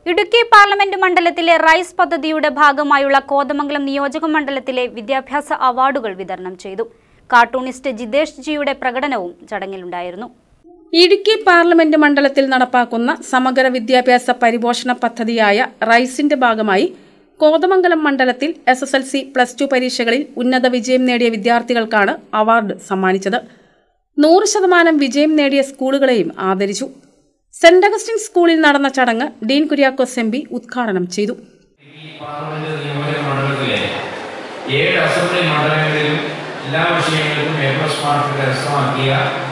Idukki parliament മണ്ഡലത്തിലെ rice പദ്ധതിയുടെ ഭാഗമായുള്ള കോതമംഗലം നിയോജക മണ്ഡലത്തിലെ വിദ്യാഭ്യാസ അവാർഡുകൾ വിതരണം ചെയ്തു കാർട്ടൂണിസ്റ്റ് ജിതേഷ് ജിയുടെ പ്രകടനവും ചടങ്ങിലുണ്ടായിരുന്നു ഇടുക്കി പാർലമെന്റ് മണ്ഡലത്തിൽ നടപ്പാക്കുന്ന സമഗ്ര വിദ്യാഭ്യാസ പരിപോഷണ പദ്ധതിയായ റൈസിന്റെ ഭാഗമായി കോതമംഗലം മണ്ഡലത്തിൽ S S L C plus two പരീക്ഷകളിൽ ഉന്നത വിജയം നേടിയ വിദ്യാർത്ഥികൾക്കാണ് അവാർഡ് സമ്മാനിച്ചത് നൂറ് ശതമാനം വിജയം നേടിയ സ്കൂളുകളെയും ആദരിച്ചു സെന്റ് അഗസ്റ്റിൻ സ്കൂളിൽ നടന്ന ചടങ്ങ് ഡീൻ കുര്യാക്കോസ് എം പി ഉദ്ഘാടനം ചെയ്തു ഈ പാർലമെന്റ് നിയോജക മണ്ഡലത്തിലെ ഏഴ് അസംബ്ലി മണ്ഡലങ്ങളിലും എല്ലാ വിഷയങ്ങൾക്കും എ പ്ലസ് മാർക്ക് കരസ്ഥമാക്കിയ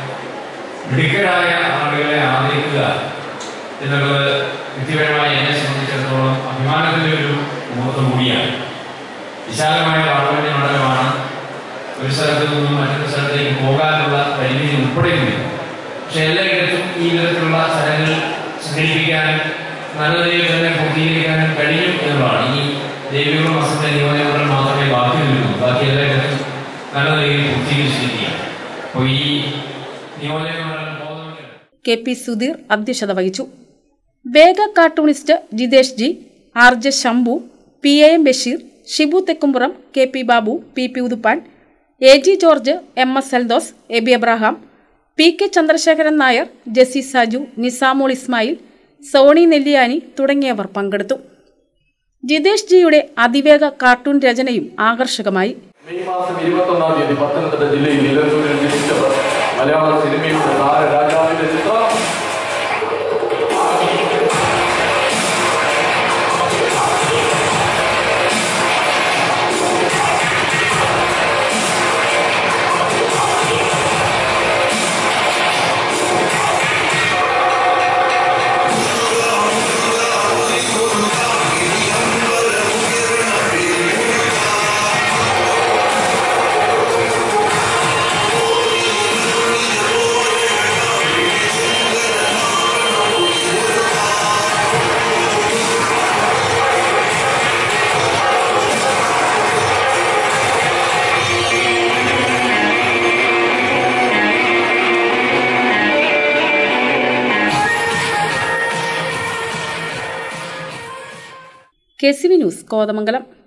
മിടുക്കരായ ആളുകളെ ആദരിക്കുക എന്നുള്ളത് വ്യക്തിപരമായി എന്നെ സംബന്ധിച്ചിടത്തോളം അഭിമാനത്തിന്റെ ഒരു മുഹൂർത്തം കൂടിയാണ് വിശാലമായ പാർലമെന്റ് മണ്ഡലമാണ് ഒരു സ്ഥലത്ത് നിന്നും മറ്റൊരു സ്ഥലത്തേക്ക് പോകാനുള്ള പരിമിതി ഉൾപ്പെടെയുണ്ട് പക്ഷെ എല്ലായിടത്തും ഈ വിധത്തിലുള്ള സ്ഥലങ്ങൾ സംഘടിപ്പിക്കാനും നല്ല നിലയിൽ തന്നെ പൂർത്തീകരിക്കാനും കഴിയും എന്നുള്ളതാണ് ഇനി ദേവികുളം അസംബ്ലി നിയോജകമണ്ഡലം മാത്രമേ ബാക്കി നിൽക്കുന്നു ബാക്കി എല്ലായിടത്തും നല്ല നിലയിൽ പൂർത്തീകരിച്ചിരിക്കുകയാണ് അപ്പോൾ ഈ നിയോജകമണ്ഡലം പോകുന്നവർ കെ പി സുധീർ അധ്യക്ഷത വഹിച്ചു വേഗ cartoonist Jithesh G R J Shambhu P A M Basheer Shibu Thekkumpuram K P Babu P P Uthuppan A G George M S Eldhose A B Abraham P K Chandrasekharan Nair Jessy Saju Nisamol Ismail Soni Nelliyani തുടങ്ങിയവർ പങ്കെടുത്തു ജിതേഷ് ജിയുടെ അതിവേഗ കാർട്ടൂൺ രചനയും ആകർഷകമായി മെയ് മാസം ഇരുപത്തൊന്നാം തീയതി പത്തനംതിട്ട ജില്ലയിൽ നിലമ്പൂരിൽ ജനിച്ചവർ മലയാള സിനിമയുടെ താരരാജാവിന്റെ ചിത്രം K C V news Kothamangalam